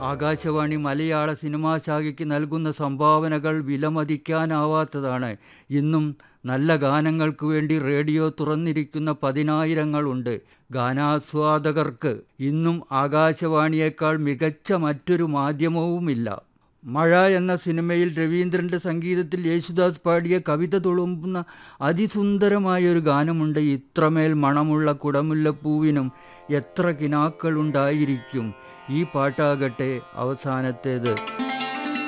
ആകാശവാണി മലയാള സിനിമാ ശാഖയ്ക്ക് നൽകുന്ന സംഭാവനകൾ വിലമതിക്കാനാവാത്തതാണ് ഇന്നും നല്ല ഗാനങ്ങൾക്ക് വേണ്ടി റേഡിയോ തുറന്നിരിക്കുന്ന പതിനായിരങ്ങളുണ്ട് ഗാനാസ്വാദകർക്ക് ഇന്നും ആകാശവാണിയേക്കാൾ മികച്ച മറ്റൊരു മാധ്യമവുമില്ല മഴ എന്ന സിനിമയിൽ രവീന്ദ്രൻ്റെ സംഗീതത്തിൽ യേശുദാസ് പാടിയ കവിത തുളുമ്പുന്ന അതിസുന്ദരമായ ഒരു ഗാനമുണ്ട് ഇത്രമേൽ മണമുള്ള കുടമുല്ലപ്പൂവിനും എത്ര കിനാക്കളുണ്ടായിരിക്കും ഈ പാട്ടാകട്ടെ അവസാനത്തേത്